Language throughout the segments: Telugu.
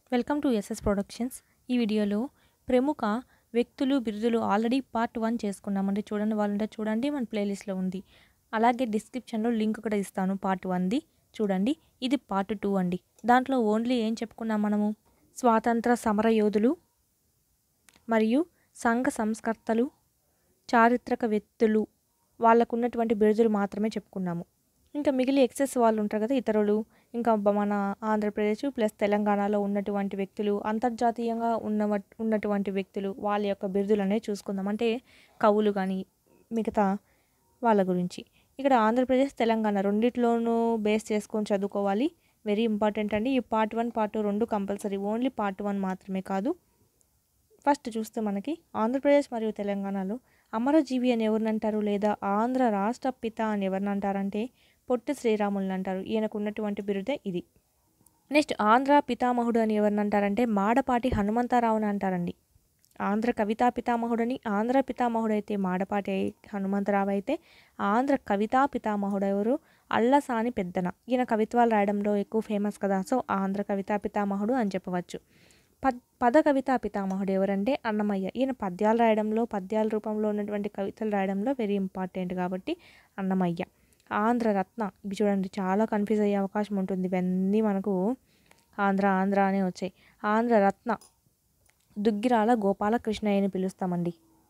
వెల్కమ్ టు ఎస్ఎస్ ప్రొడక్షన్స్ ఈ వీడియోలో ప్రముఖ వ్యక్తులు బిరుదులు ఆల్రెడీ పార్ట్ వన్ చేసుకున్నామండి చూడండి వాళ్ళంటే చూడండి మన ప్లేలిస్ట్లో ఉంది అలాగే డిస్క్రిప్షన్లో లింక్ కూడా ఇస్తాను పార్ట్ వన్ది చూడండి ఇది పార్ట్ టూ అండి దాంట్లో ఓన్లీ ఏం చెప్పుకున్నాం మనము స్వాతంత్ర సమర యోధులు మరియు సంఘ సంస్కర్తలు చారిత్రక వ్యక్తులు వాళ్ళకున్నటువంటి బిరుదులు మాత్రమే చెప్పుకున్నాము ఇంకా మిగిలి ఎక్సెస్ వాళ్ళు ఉంటారు కదా ఇతరులు ఇంకా బ- మన ఆంధ్రప్రదేశ్ ప్లస్ తెలంగాణలో ఉన్నటువంటి వ్యక్తులు అంతర్జాతీయంగా ఉన్న ఉన్నటువంటి వ్యక్తులు వాళ్ళ యొక్క బిరుదులనే చూసుకుందాం అంటే కవులు కానీ మిగతా వాళ్ళ గురించి ఇక్కడ ఆంధ్రప్రదేశ్ తెలంగాణ రెండిట్లోనూ బేస్ చేసుకొని చదువుకోవాలి వెరీ ఇంపార్టెంట్ అండి ఈ పార్ట్ వన్ పార్ట్ టూ రెండు కంపల్సరీ ఓన్లీ పార్ట్ వన్ మాత్రమే కాదు ఫస్ట్ చూస్తే మనకి ఆంధ్రప్రదేశ్ మరియు తెలంగాణలో అమరజీవి అని ఎవరిని అంటారు లేదా ఆంధ్ర రాష్ట్ర పిత అని ఎవరిని అంటారంటే పొట్టి శ్రీరాములను అంటారు ఈయనకు ఉన్నటువంటి బిరుదే ఇది నెక్స్ట్ ఆంధ్ర పితామహుడు అని ఎవరిని అంటారంటే మాడపాటి హనుమంతరావుని అంటారండి ఆంధ్ర కవితా పితామహుడని ఆంధ్ర పితామహుడు అయితే మాడపాటి హనుమంతరావు అయితే ఆంధ్ర కవితా పితామహుడు ఎవరు అల్లసాని పెద్దన ఈయన కవిత్వాలు రాయడంలో ఎక్కువ ఫేమస్ కదా సో ఆంధ్ర కవితా పితామహుడు అని చెప్పవచ్చు పద్ పద కవితా పితామహుడు ఎవరంటే అన్నమయ్య ఈయన పద్యాలు రాయడంలో పద్యాల రూపంలో ఉన్నటువంటి కవితలు రాయడంలో వెరీ ఇంపార్టెంట్ కాబట్టి అన్నమయ్య ఆంధ్ర రత్న ఇవి చూడండి చాలా కన్ఫ్యూజ్ అయ్యే అవకాశం ఉంటుంది ఇవన్నీ మనకు ఆంధ్ర ఆంధ్ర అనే వచ్చాయి ఆంధ్ర రత్న దుగ్గిరాల గోపాలకృష్ణయ్యని పిలుస్తామండి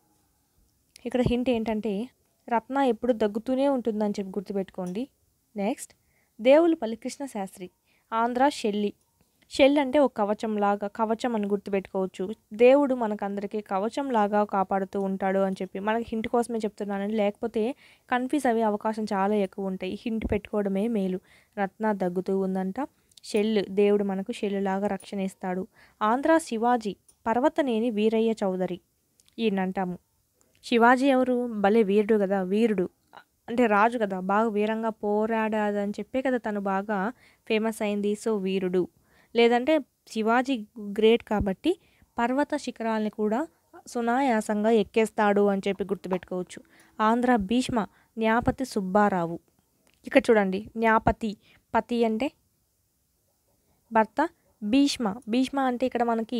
ఇక్కడ హింట్ ఏంటంటే రత్న ఎప్పుడు దగ్గుతూనే ఉంటుందని చెప్పి గుర్తుపెట్టుకోండి next Devulapalli Krishna Sastri Andhra Shelley shell అంటే ఒక కవచం లాగా కవచం అని గుర్తుపెట్టుకోవచ్చు దేవుడు మనకందరికీ కవచం లాగా కాపాడుతూ ఉంటాడు అని చెప్పి మనకి హింట్ కోసమే చెప్తున్నానండి లేకపోతే కన్ఫ్యూజ్ అయ్యే అవకాశం చాలా ఎక్కువ ఉంటాయి హింట్ పెట్టుకోవడమే మేలు రత్న దగ్గుతూ ఉందంట షెల్ దేవుడు మనకు షెల్ లాగా రక్షణ ఇస్తాడు ఆంధ్ర శివాజీ పర్వతనేని వీరయ్య చౌదరి ఈయన అంటాము శివాజీ ఎవరు భలే వీరుడు కదా వీరుడు అంటే రాజు కదా బాగా వీరంగా పోరాడాదని చెప్పే కదా తను బాగా ఫేమస్ అయింది సో వీరుడు లేదంటే శివాజీ గ్రేట్ కాబట్టి పర్వత శిఖరాల్ని కూడా సునాయాసంగా ఎక్కేస్తాడు అని చెప్పి గుర్తుపెట్టుకోవచ్చు ఆంధ్ర భీష్మ న్యాపతి సుబ్బారావు ఇక్కడ చూడండి న్యాపతి పతి అంటే భర్త భీష్మ భీష్మ అంటే ఇక్కడ మనకి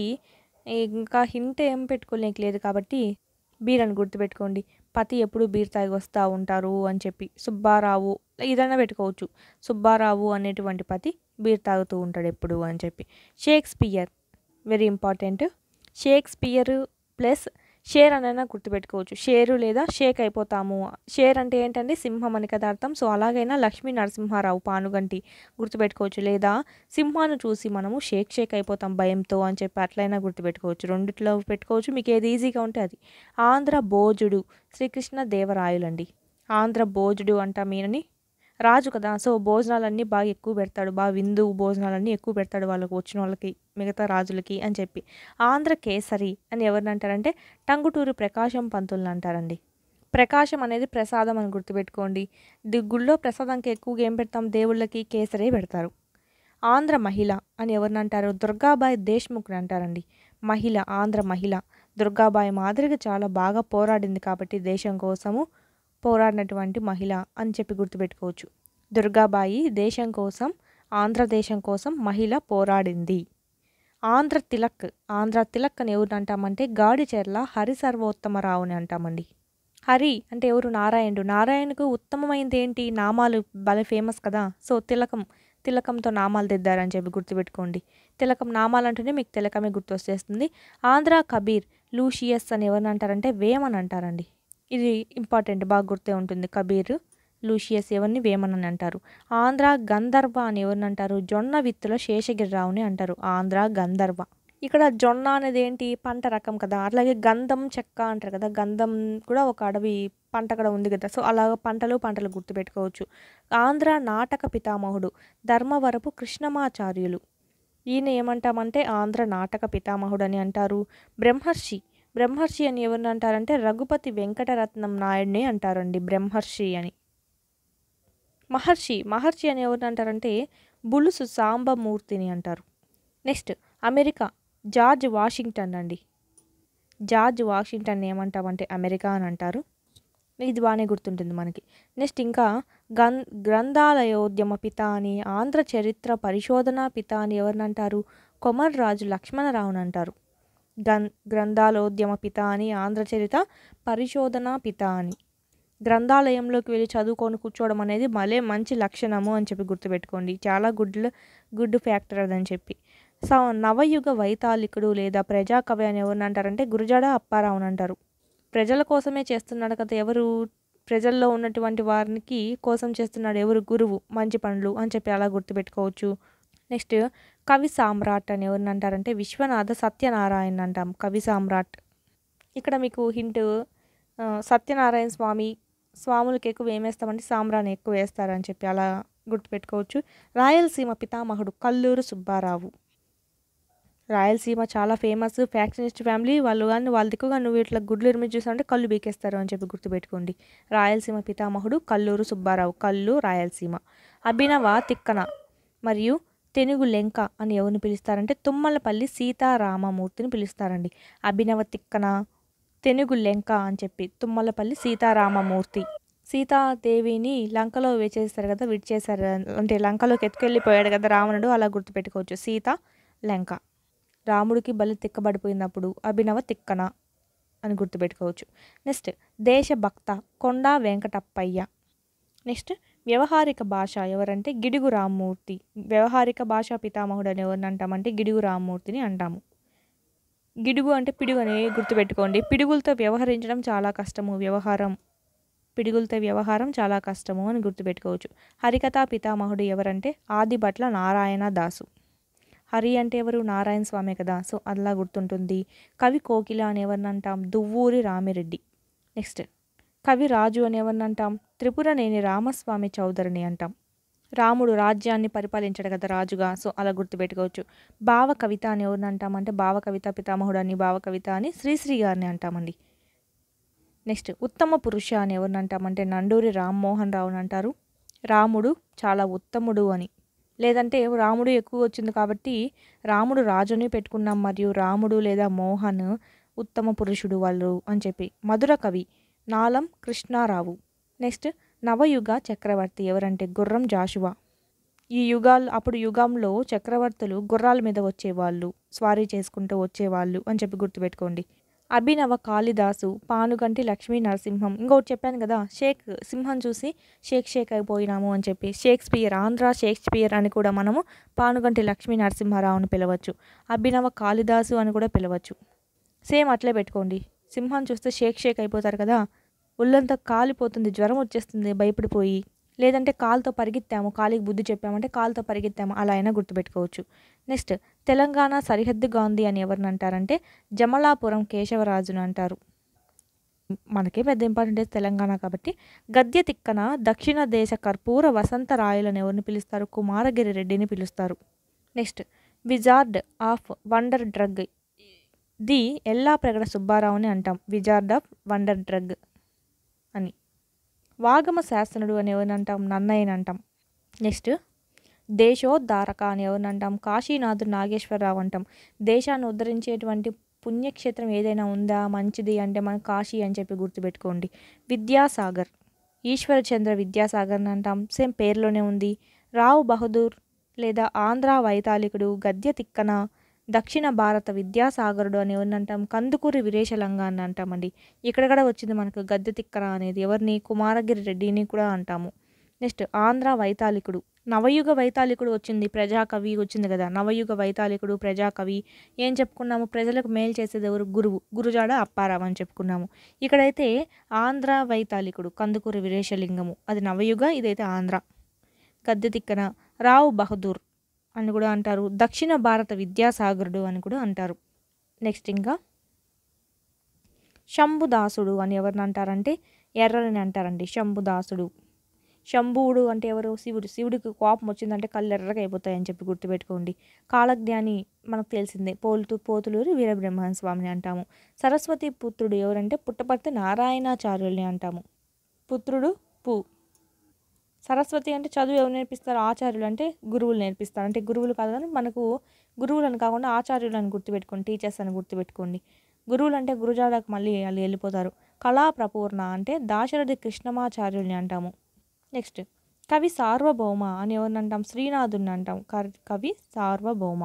ఇంకా హింట్ ఏం పెట్టుకోలేక లేదు కాబట్టి బీర్ అని గుర్తుపెట్టుకోండి పతి ఎప్పుడు బీర్ తాగి వస్తూ ఉంటారు అని చెప్పి సుబ్బారావు ఏదైనా పెట్టుకోవచ్చు సుబ్బారావు అనేటువంటి పతి బీర్ తాగుతూ ఉంటాడు ఎప్పుడు అని చెప్పి Shakespeare very important Shakespeare plus share అనైనా గుర్తుపెట్టుకోవచ్చు షేరు లేదా షేక్ అయిపోతాము షేర్ అంటే ఏంటంటే సింహం అని కదా అర్థం సో అలాగైనా లక్ష్మీ నరసింహారావు పానుగంటి గుర్తుపెట్టుకోవచ్చు లేదా సింహాన్ని చూసి మనము షేక్ షేక్ అయిపోతాం భయంతో అని చెప్పి అట్లయినా గుర్తుపెట్టుకోవచ్చు రెండిట్లో పెట్టుకోవచ్చు మీకు ఏది ఈజీగా ఉంటే అది ఆంధ్ర భోజుడు శ్రీకృష్ణ దేవరాయలండి ఆంధ్ర భోజుడు అంటాం ఈయనని రాజు కదా సో భోజనాలన్నీ బాగా ఎక్కువ పెడతాడు బాగా విందు భోజనాలన్నీ ఎక్కువ పెడతాడు వాళ్ళకి వచ్చిన వాళ్ళకి మిగతా రాజులకి అని చెప్పి ఆంధ్ర కేసరి అని ఎవరిని అంటారంటే టంగుటూరు ప్రకాశం పంతుల్ని అంటారండి ప్రకాశం అనేది ప్రసాదం అని గుర్తుపెట్టుకోండి ది గుళ్ళో ప్రసాదంకి ఎక్కువగా ఏం పెడతాం దేవుళ్ళకి కేసరే పెడతారు ఆంధ్ర మహిళ అని ఎవరిని అంటారు దుర్గాబాయి దేశ్ముఖ్ని అంటారండి మహిళ ఆంధ్ర మహిళ దుర్గాబాయి మాదిరిగా చాలా బాగా పోరాడింది కాబట్టి దేశం కోసము పోరాడినటువంటి మహిళ అని చెప్పి గుర్తుపెట్టుకోవచ్చు దుర్గాబాయి దేశం కోసం ఆంధ్రదేశం కోసం మహిళ పోరాడింది ఆంధ్ర తిలక్ ఆంధ్ర తిలక్ అని ఎవరు అంటామంటే గాడిచెర్ల హరి సర్వోత్తమరావు అని అంటామండి హరి అంటే ఎవరు నారాయణుడు నారాయణకు ఉత్తమమైనది ఏంటి నామాలు భలే ఫేమస్ కదా సో తిలకం తిలకంతో నామాలు దిద్దారని చెప్పి గుర్తుపెట్టుకోండి తిలకం నామాలు అంటేనే మీకు తిలకమే గుర్తొచ్చేస్తుంది ఆంధ్ర కబీర్ లూషియస్ అని ఎవరిని అంటారంటే వేమని అంటారండి ఇది ఇంపార్టెంట్ బాగా గుర్తే ఉంటుంది కబీర్ లూషియస్ ఎవరిని వేమన్ అని అంటారు ఆంధ్ర గంధర్వ అని ఎవరిని అంటారు జొన్న విత్తుల శేషగిరిరావుని అంటారు ఆంధ్ర గంధర్వ ఇక్కడ జొన్న అనేది ఏంటి పంట రకం కదా అట్లాగే గంధం చెక్క అంటారు కదా గంధం కూడా ఒక అడవి పంట కూడా ఉంది కదా సో అలాగ పంటలు పంటలు గుర్తుపెట్టుకోవచ్చు ఆంధ్ర నాటక పితామహుడు ధర్మవరపు కృష్ణమాచార్యులు ఈయన ఏమంటామంటే ఆంధ్ర నాటక పితామహుడు అని అంటారు బ్రహ్మర్షి బ్రహ్మర్షి అని ఎవరిని అంటారంటే రఘుపతి వెంకటరత్నం నాయుడిని అంటారండి బ్రహ్మర్షి అని మహర్షి మహర్షి అని ఎవరిని అంటారంటే బులుసు సాంబమూర్తిని అంటారు నెక్స్ట్ అమెరికా జార్జ్ వాషింగ్టన్ అండి జార్జ్ వాషింగ్టన్ ఏమంటామంటే అమెరికా అని అంటారు ఇది బాగానే గుర్తుంటుంది మనకి నెక్స్ట్ ఇంకా గన్ గ్రంథాలయోద్యమ పిత అని ఆంధ్ర చరిత్ర పరిశోధన పిత అని ఎవరిని అంటారు కొమర్రాజు లక్ష్మణరావుని అంటారు గన్ గ్రంథాలోద్యమ పిత అని ఆంధ్రచరిత పరిశోధన పిత అని గ్రంథాలయంలోకి వెళ్ళి చదువుకొని కూర్చోవడం అనేది భలే మంచి లక్షణము అని చెప్పి గుర్తుపెట్టుకోండి చాలా గుడ్ గుడ్ ఫ్యాక్టర్ అదని చెప్పి స నవయుగ వైతాళికుడు లేదా ప్రజాకవి అని ఎవరిని అంటారంటే గురుజాడ అప్పారావుని అంటారు ప్రజల కోసమే చేస్తున్నాడు కదా ఎవరు ప్రజల్లో ఉన్నటువంటి వారికి కోసం చేస్తున్నాడు ఎవరు గురువు మంచి పనులు అని చెప్పి అలా గుర్తుపెట్టుకోవచ్చు నెక్స్ట్ కవి సామ్రాట్ అని ఎవరిని అంటారంటే విశ్వనాథ సత్యనారాయణ అంటాం కవి సామ్రాట్ ఇక్కడ మీకు హింట్ సత్యనారాయణ స్వామి స్వాములకి ఎక్కువ ఏమేస్తామంటే సాంబ్రాన్ని ఎక్కువ వేస్తారని చెప్పి అలా గుర్తుపెట్టుకోవచ్చు రాయలసీమ పితామహుడు కల్లూరు సుబ్బారావు రాయలసీమ చాలా ఫేమస్ ఫ్యాక్షనిస్ట్ ఫ్యామిలీ వాళ్ళు కానీ వాళ్ళ దిక్కుగా నువ్వు ఇట్లా గుడ్లు ఎరిమి చూసావంటే కళ్ళు బీకేస్తారు అని చెప్పి గుర్తుపెట్టుకోండి రాయలసీమ పితామహుడు కల్లూరు సుబ్బారావు కల్లు రాయలసీమ అభినవ తిక్కన మరియు తెనుగు లెంక అని ఎవరిని పిలుస్తారంటే తుమ్మలపల్లి సీతారామమూర్తిని పిలుస్తారండి అభినవ తిక్కన తెనుగు లెంక అని చెప్పి తుమ్మలపల్లి సీతారామమూర్తి సీతాదేవిని లంకలో వేచేస్తారు కదా విడిచేశారు అంటే లంకలోకి ఎత్తుకెళ్ళిపోయాడు కదా రావణుడు అలా గుర్తుపెట్టుకోవచ్చు సీత లంక రాముడికి బలి తిక్కబడిపోయినప్పుడు అభినవ తిక్కన అని గుర్తుపెట్టుకోవచ్చు నెక్స్ట్ దేశభక్త కొండా వెంకటప్పయ్య నెక్స్ట్ వ్యవహారిక భాష ఎవరంటే గిడుగు రామ్మూర్తి వ్యవహారిక భాషా పితామహుడు అని ఎవరిని అంటామంటే గిడుగు రామ్మూర్తిని అంటాము గిడుగు అంటే పిడుగు అని గుర్తుపెట్టుకోండి పిడుగులతో వ్యవహరించడం చాలా కష్టము వ్యవహారం పిడుగులతో వ్యవహారం చాలా కష్టము అని గుర్తుపెట్టుకోవచ్చు హరికథా పితామహుడు ఎవరంటే ఆదిభట్ల నారాయణ దాసు హరి అంటే ఎవరు నారాయణ స్వామి కదా సో అలా గుర్తుంటుంది కవి కోకిల అని ఎవరిని అంటాం దువ్వూరి రామిరెడ్డి నెక్స్ట్ కవి రాజు అని ఎవరిని అంటాం త్రిపురనేని రామస్వామి చౌదరిని అంటాం రాముడు రాజ్యాన్ని పరిపాలించాడు కదా రాజుగా సో అలా గుర్తుపెట్టుకోవచ్చు భావ కవిత అని ఎవరిని అంటామంటే భావ కవిత పితామహుడు అని భావ కవిత అని శ్రీశ్రీ గారిని అంటామండి నెక్స్ట్ ఉత్తమ పురుష అని ఎవరిని అంటామంటే నండూరి రామ్మోహన్ రావుని అంటారు రాముడు చాలా ఉత్తముడు అని లేదంటే రాముడు ఎక్కువ వచ్చింది కాబట్టి రాముడు రాజుని పెట్టుకున్నాం మరియు రాముడు లేదా మోహన్ ఉత్తమ పురుషుడు వాళ్ళు అని చెప్పి మధుర కవి నాలం కృష్ణారావు నెక్స్ట్ నవయుగ చక్రవర్తి ఎవరంటే గుర్రం జాషువా ఈ యుగాలు అప్పుడు యుగంలో చక్రవర్తులు గుర్రాల మీద వచ్చేవాళ్ళు స్వారీ చేసుకుంటూ వచ్చేవాళ్ళు అని చెప్పి గుర్తుపెట్టుకోండి అభినవ కాళిదాసు పానుగంటి లక్ష్మీ నరసింహం ఇంకోటి చెప్పాను కదా షేక్ సింహం చూసి షేక్ షేక్ అయిపోయినాము అని చెప్పి షేక్స్పియర్ ఆంధ్ర షేక్స్పియర్ అని కూడా మనము పానుగంటి లక్ష్మీ నరసింహారావుని పిలవచ్చు అభినవ కాళిదాసు అని కూడా పిలవచ్చు సేమ్ అట్లే పెట్టుకోండి సింహం చూస్తే షేక్ షేక్ అయిపోతారు కదా ఒళ్ళంతా కాలిపోతుంది జ్వరం వచ్చేస్తుంది భయపడిపోయి లేదంటే కాలుతో పరిగెత్తాము కాలికి బుద్ధి చెప్పామంటే కాలుతో పరిగెత్తాము అలా అయినా గుర్తుపెట్టుకోవచ్చు నెక్స్ట్ తెలంగాణ సరిహద్దు గాంధీ అని ఎవరిని అంటారంటే జమలాపురం కేశవరాజును అంటారు మనకే పెద్ద ఇంపార్టెంట్ తెలంగాణ కాబట్టి గద్య తిక్కన దక్షిణ దేశ కర్పూర వసంత రాయలని ఎవరిని పిలుస్తారు కుమారగిరి రెడ్డిని పిలుస్తారు next wizard of wonder drug the Yellapragada సుబ్బారావుని అంటాం విజార్డ్ ఆఫ్ వండర్ డ్రగ్ అని వాగమ శాసనుడు అని ఎవరిని అంటాం నన్నయ్యని అంటాం నెక్స్ట్ దేశోద్ధారక అని ఎవరిని అంటాం కాశీనాథుడు నాగేశ్వరరావు అంటాం దేశాన్ని ఉద్ధరించేటువంటి పుణ్యక్షేత్రం ఏదైనా ఉందా మంచిది అంటే మనం కాశీ అని చెప్పి గుర్తుపెట్టుకోండి విద్యాసాగర్ ఈశ్వరచంద్ర విద్యాసాగర్ని అంటాం సేమ్ పేరులోనే ఉంది రావు బహదూర్ లేదా ఆంధ్ర వైతాళికుడు గద్య తిక్కన దక్షిణ భారత విద్యాసాగరుడు అని ఎవరిని అంటాం కందుకూరి వీరేశలంగా అని అంటామండి ఇక్కడ కూడా వచ్చింది మనకు గద్దె తిక్కన అనేది ఎవరిని కుమారగిరి రెడ్డిని కూడా అంటాము నెక్స్ట్ ఆంధ్ర వైతాళికుడు నవయుగ వైతాళికుడు వచ్చింది ప్రజాకవి వచ్చింది కదా నవయుగ వైతాళికుడు ప్రజాకవి ఏం చెప్పుకున్నాము ప్రజలకు మేలు చేసేది ఎవరు గురువు గురుజాడ అప్పారావు అని చెప్పుకున్నాము ఇక్కడైతే ఆంధ్ర వైతాళికుడు కందుకూరి వీరేశలింగము అది నవయుగ ఇదైతే ఆంధ్ర గద్దె తిక్కన రావు బహదూర్ అని కూడా అంటారు దక్షిణ భారత విద్యాసాగరుడు అని కూడా అంటారు నెక్స్ట్ ఇంకా శంభుదాసుడు అని ఎవరిని అంటారంటే ఎర్రని అంటారండి శంభుదాసుడు శంభువుడు అంటే ఎవరు శివుడు శివుడికి కోపం వచ్చిందంటే కళ్ళు ఎర్రగా అయిపోతాయని చెప్పి గుర్తుపెట్టుకోండి కాలజ్ఞాని మనకు తెలిసిందే పోలుతూ పోతులూరి వీరబ్రహ్మణ స్వామిని అంటాము సరస్వతి పుత్రుడు ఎవరంటే పుట్టపర్తి నారాయణాచార్యుల్ని అంటాము పుత్రుడు పు సరస్వతి అంటే చదువు ఎవరు నేర్పిస్తారు ఆచార్యులు అంటే గురువులు నేర్పిస్తారు అంటే గురువులు కాదు కానీ మనకు గురువులను కాకుండా ఆచార్యులు అని గుర్తుపెట్టుకోండి టీచర్స్ అని గుర్తుపెట్టుకోండి గురువులు అంటే గురుజాడకు మళ్ళీ వాళ్ళు వెళ్ళిపోతారు కళా ప్రపూర్ణ అంటే దాశరథి కృష్ణమాచార్యుల్ని అంటాము నెక్స్ట్ కవి సార్వభౌమ అని ఎవరిని అంటాం శ్రీనాథుని అంటాం కవి సార్వభౌమ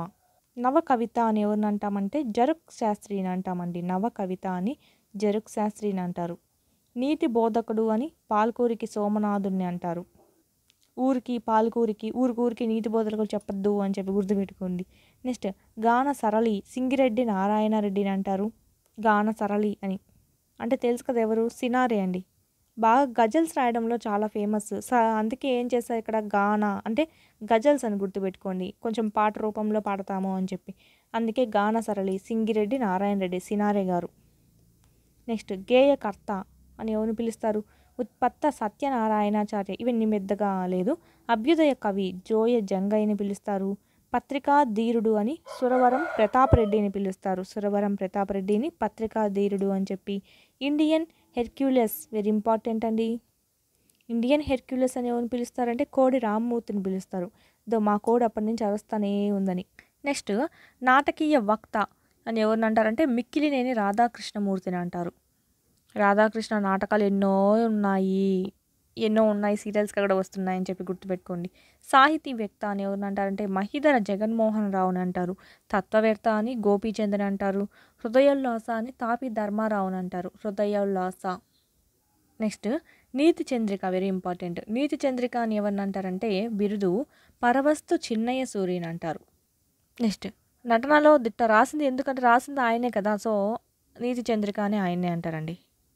నవ కవిత అని ఎవరిని అంటామంటే జరుక్ శాస్త్రిని అంటామండి నవ కవిత అని జరుక్ శాస్త్రిని అంటారు నీతి బోధకుడు అని పాల్కూరికి సోమనాథుని అంటారు ఊరికి పాల్కూరికి ఊరికి నీతి బోధకులు చెప్పొద్దు అని చెప్పి గుర్తుపెట్టుకోండి నెక్స్ట్ గాన సరళి సింగిరెడ్డి నారాయణరెడ్డిని అంటారు గాన సరళి అని అంటే తెలుసు కదా ఎవరు సినారే అండి బాగా గజల్స్ రాయడంలో చాలా ఫేమస్ స అందుకే ఏం చేస్తారు ఇక్కడ గాన అంటే గజల్స్ అని గుర్తుపెట్టుకోండి కొంచెం పాట రూపంలో పాడతాము అని చెప్పి అందుకే గాన సరళి సింగిరెడ్డి నారాయణ రెడ్డి సినారే గారు నెక్స్ట్ గేయకర్త అని ఎవరిని పిలుస్తారు ఉత్పత్త సత్యనారాయణాచార్య ఇవన్నీ మెద్దగా లేదు అభ్యుదయ కవి జోయ జంగయ్యని పిలుస్తారు పత్రికా ధీరుడు అని సురవరం ప్రతాపరెడ్డిని పిలుస్తారు సురవరం ప్రతాపరెడ్డిని పత్రికా ధీరుడు అని చెప్పి ఇండియన్ హెర్క్యులస్ వెరీ ఇంపార్టెంట్ అండి ఇండియన్ హెర్క్యులస్ అని ఎవరిని పిలుస్తారంటే కోడి రామ్మూర్తిని పిలుస్తారు దో మా కోడి అప్పటి నుంచి అరుస్తానే ఉందని నెక్స్ట్ నాటకీయ వక్త అని ఎవరిని అంటారంటే మిక్కిలినేని రాధాకృష్ణమూర్తిని అంటారు రాధాకృష్ణ నాటకాలు ఎన్నో ఉన్నాయి ఎన్నో ఉన్నాయి సీరియల్స్ కూడా వస్తున్నాయి అని చెప్పి గుర్తుపెట్టుకోండి సాహితీవేత్త అని ఎవరిని అంటారంటే మహిధర జగన్మోహన్ రావుని అంటారు తత్వవేత్త అని గోపీచంద్రని అంటారు హృదయోల్లాస అని తాపి ధర్మారావుని అంటారు హృదయోల్లాస నెక్స్ట్ నీతి చంద్రిక వెరీ ఇంపార్టెంట్ నీతి చంద్రిక అని ఎవరిని అంటారంటే బిరుదు పరవస్తు చిన్నయ్య సూర్యని అంటారు నెక్స్ట్ నటనలో దిట్ట రాసింది ఎందుకంటే రాసింది ఆయనే కదా సో నీతి చంద్రిక అని ఆయన్నే అంటారండి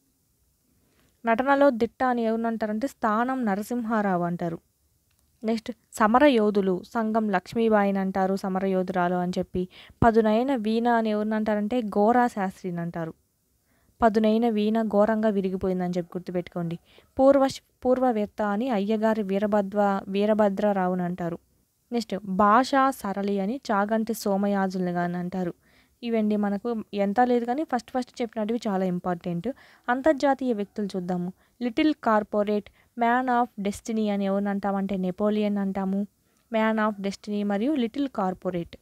నటనలో దిట్ట అని ఎవరిని అంటారంటే స్థానం నరసింహారావు అంటారు నెక్స్ట్ సమర యోధులు సంఘం లక్ష్మీబాయిని అంటారు సమర యోధురాలు అని చెప్పి పదునైన వీణ అని ఎవరిని అంటారంటే గోరా శాస్త్రిని అంటారు పదునైన వీణ ఘోరంగా విరిగిపోయిందని చెప్పి గుర్తుపెట్టుకోండి పూర్వ పూర్వవేత్త అని అయ్యగారి వీరభద్ర వీరభద్రరావుని అంటారు నెక్స్ట్ భాషా సరళి అని చాగంటి సోమయాజుల్ని కానీ అంటారు ఇవండి మనకు ఎంత లేదు కానీ ఫస్ట్ ఫస్ట్ చెప్పినటివి చాలా ఇంపార్టెంట్ అంతర్జాతీయ వ్యక్తులు చూద్దాము little corporate man of destiny అని ఎవరిని అంటామంటే నెపోలియన్ అంటాము మ్యాన్ ఆఫ్ డెస్టినీ మరియు లిటిల్ కార్పొరేట్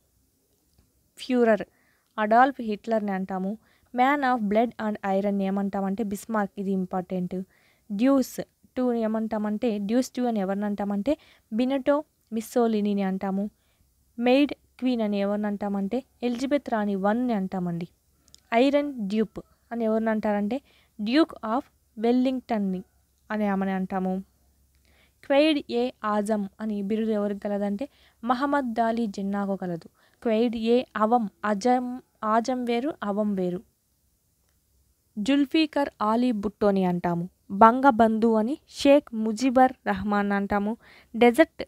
ఫ్యూరర్ అడాల్ఫ్ హిట్లర్ని అంటాము man of blood and iron ఏమంటామంటే బిస్మార్క్ ఇది ఇంపార్టెంట్ డ్యూస్ టూ ఏమంటామంటే డ్యూస్ టూ అని ఎవరిని అంటామంటే బినటో మిస్సోలినీని అంటాము మెయిడ్ క్వీన్ అని ఎవరిని అంటామంటే ఎలిజబెత్ రాణి వన్ని అంటామండి ఐరన్ డ్యూప్ అని ఎవరిని అంటారంటే డ్యూక్ ఆఫ్ వెల్లింగ్టన్ని అని ఆమెని అంటాము క్వైడ్ ఏ ఆజం అని బిరుదు ఎవరికి కలదంటే మహమ్మద్ దాలీ జిన్నాకు కలదు క్వైడ్ ఏ అవం అజం ఆజం వేరు అవం వేరు జుల్ఫీకర్ ఆలీ భుట్టోని అంటాము బంగబంధు అని షేక్ ముజిబర్ రహమాన్ అంటాము డెజర్ట్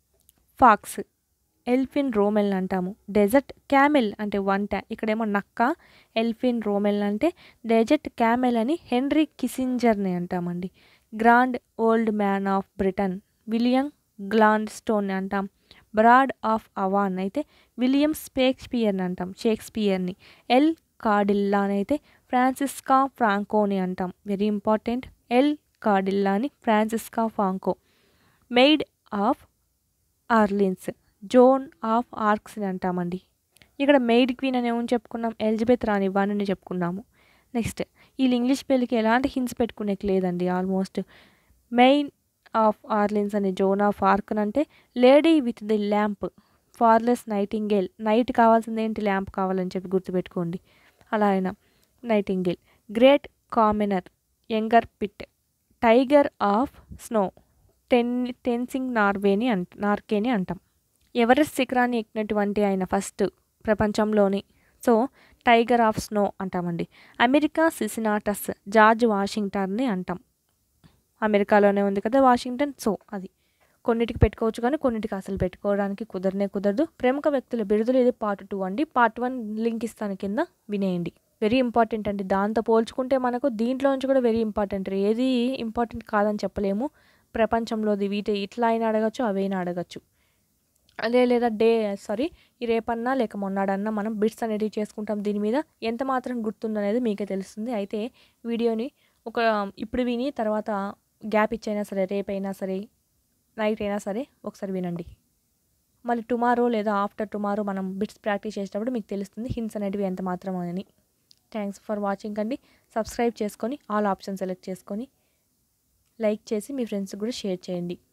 ఫాక్స్ ఎల్ఫిన్ రోమెల్ అంటాము డెజర్ట్ క్యామెల్ అంటే వంట ఇక్కడేమో నక్క ఎల్ఫిన్ రోమెల్ అంటే డెజర్ట్ క్యామెల్ అని హెన్రీ కిసింజర్ని అంటామండి grand old man of Britain William Gladstone అంటాం బ్రాడ్ ఆఫ్ అవాన్ అయితే విలియం షేక్స్పియర్ని అంటాం షేక్స్పియర్ని ఎల్ కార్డిల్లా అని అయితే ఫ్రాన్సిస్కా ఫ్రాంకోని అంటాం వెరీ ఇంపార్టెంట్ ఎల్ కార్డిల్లా అని Francisco Franco maid of Orleans Joan of Arcs అని అంటామండి ఇక్కడ మెయిడ్ క్వీన్ అని ఏమని చెప్పుకున్నాం ఎలిజబెత్ రాణి వాణిని చెప్పుకున్నాము నెక్స్ట్ వీళ్ళు ఇంగ్లీష్ పెళ్ళికి ఎలాంటి హింట్స్ పెట్టుకునేకి లేదండి ఆల్మోస్ట్ మెయిన్ ఆఫ్ ఆర్లిన్స్ అని జోన్ ఆఫ్ ఆర్క్ అంటే lady with the lamp Florence Nightingale night కావాల్సింది ఏంటి ల్యాంప్ కావాలని చెప్పి గుర్తుపెట్టుకోండి అలా అయినా Nightingale great commoner younger Pitt tiger of snow ten Tenzing నార్వేని అంట నార్కేని అంటాం ఎవరెస్ట్ శిఖరాన్ని ఎక్కినటువంటి ఆయన ఫస్ట్ ప్రపంచంలోని సో టైగర్ ఆఫ్ స్నో అంటామండి అమెరికా సిసినాటస్ జార్జ్ వాషింగ్టన్ని అంటాం అమెరికాలోనే ఉంది కదా వాషింగ్టన్ సో అది కొన్నిటికి పెట్టుకోవచ్చు కానీ కొన్నిటికి అసలు పెట్టుకోవడానికి కుదరనే కుదరదు ప్రముఖ వ్యక్తుల బిరుదులు ఇది పార్ట్ టూ అండి పార్ట్ వన్ లింక్ ఇస్తాను కింద వినేయండి వెరీ ఇంపార్టెంట్ అండి దాంతో పోల్చుకుంటే మనకు దీంట్లో నుంచి కూడా వెరీ ఇంపార్టెంట్ ఏది ఇంపార్టెంట్ కాదని చెప్పలేము ప్రపంచంలోది వీటి ఇట్లా అయినా అడగచ్చు అవైనా అడగచ్చు అదే లేదా డే సారీ ఈ రేపన్నా లేక మొన్నాడన్నా మనం బిట్స్ అనేటివి చేసుకుంటాం దీని మీద ఎంత మాత్రం గుర్తుందనేది మీకే తెలుస్తుంది అయితే వీడియోని ఒక ఇప్పుడు విని తర్వాత గ్యాప్ ఇచ్చైనా సరే రేపైనా సరే నైట్ అయినా సరే ఒకసారి వినండి మళ్ళీ టుమారో లేదా ఆఫ్టర్ టుమారో మనం బిట్స్ ప్రాక్టీస్ చేసేటప్పుడు మీకు తెలుస్తుంది హింట్స్ అనేటివి ఎంత మాత్రం అని థ్యాంక్స్ ఫర్ వాచింగ్ అండి సబ్స్క్రైబ్ చేసుకొని ఆల్ ఆప్షన్ సెలెక్ట్ చేసుకొని లైక్ చేసి మీ ఫ్రెండ్స్కి కూడా షేర్ చేయండి